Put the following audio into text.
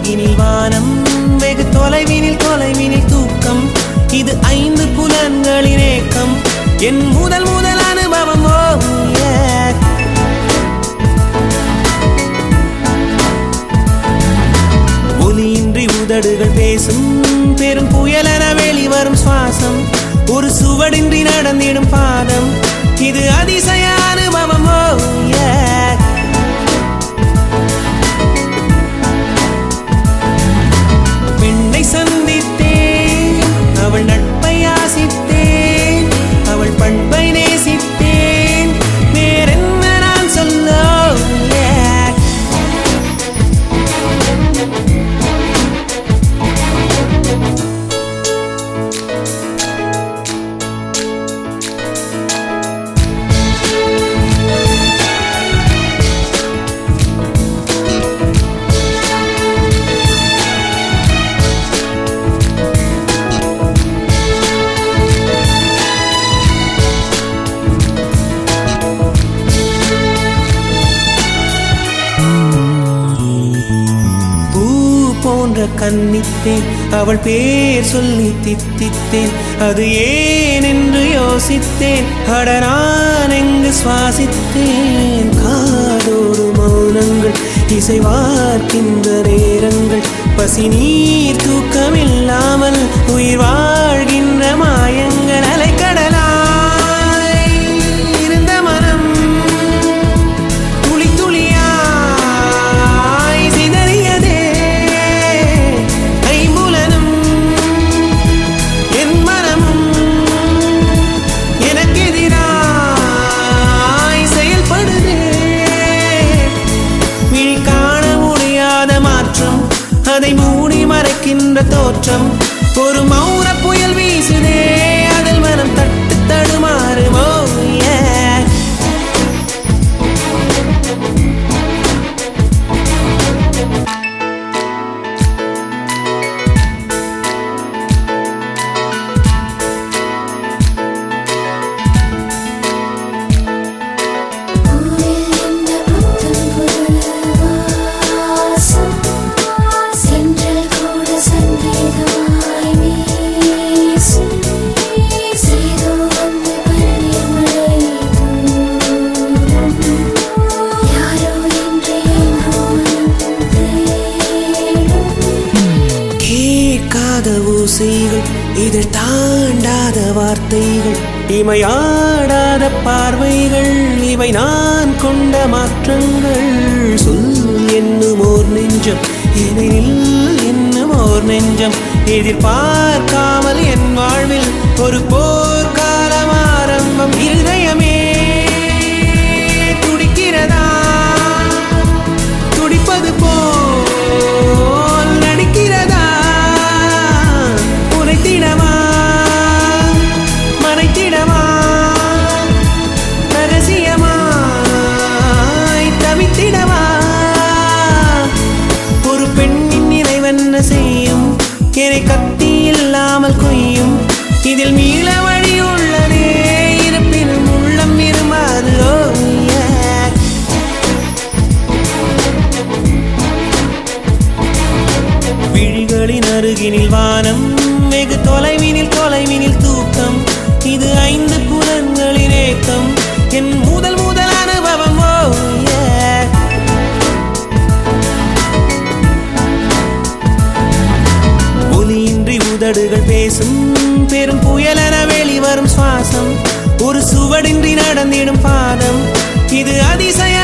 அருகினில் வானம் வெகு தொலைவினில் தொலைவினில் தூக்கம் இது ஐந்து புலன்களின் ஏக்கம் என் முதல் முதல் அனுபவம் ஓ yeah. ஒலியின்றி உதடுகள் பேசும் பெரும் புயலென வெளிவரும் சுவாசம் ஒரு சுவடின்றி நடந்திடும் பாதம் இது அதிசய அனுபவம் ஓ yeah. பெண்ணை சந்தித்தேன் அவள் நட்பை ஆசித்தேன் அவள் பண்பை நேசித்தேன் வேறென்ன நான் சொல்ல yeah. பூ போன்ற கன்னித்தேன் அவள் பேர் சொல்லி தித்தித்தேன் அது ஏன் என்று யோசித்தேன் அட நான் எங்கு சுவாசித்தேன் காதோடு மௌனங்கள் இசைவார்க்கின்ற நேரங்கள் பசி நீர் தூக்கமில்லாமல் உயிர் வாழ்கின்ற மாயங்கள் அலைக்கடலாய் இருந்த மனம் துளி துளியாய் சிதறியதே ஐம்புலனும் என் மனமும் எனக்கெதிராய் செயல்படுதே விழி காண முடியாத மாற்றம் அதை மூடி மறைக்கின்ற தோற்றம் ஒரு மௌன புயல் வீசுதே அதில் மனம் தட்டு தடுமாறுமோ yeah. பூவில் இந்த புத்தம் புது வாசம் சென்றல் கூட சங்கீதமாய் வீசும் சேதோ வந்து பன்னீர் மழை தூவும் யாரோ என்று எங்கோ மனம் தேடும் கேட்காத ஓசைகள் இதில் தாண்டாத வார்த்தைகள் இமையாடாத பார்வைகள் இவை நான் கொண்ட மாற்றங்கள் சொல் என்னும் ஓர் நெஞ்சம் எதிரில் என்னும் ஓர் நெஞ்சம் எதிர்பார்க்காமல் என் வாழ்வில் ஒரு போர்க்காலம் ஆரம்பம் இருதயமே துடிக்கிறதா துடிப்பது போல் நடிக்கிறதா உரைத்திடவா மறைத்திடவா ரகசியமாய் தவித்திடவா ஒரு பெண்ணின் நிறைவென்ன செய்யும் என்னை கத்தி இல்லாமல் கொய்யும் இதில் மீள வழி உள்ளதே இருப்பினும் உள்ளம் இருமாது ஓ yeah. விழிகளின் அருகினில் வானம் வெகு தொலைவினில் தொலைவினில் தூக்கம் இது ஐந்து புலன்களின் ஏக்கம் என் முதல் முதல் அனுபவம் ஓ yeah. ஒலியின்றி உதடுகள் பேசும் பெரும் புயலென வெளிவரும் சுவாசம் ஒரு சுவடின்றி நடந்திடும் பாதம் இது அதிசய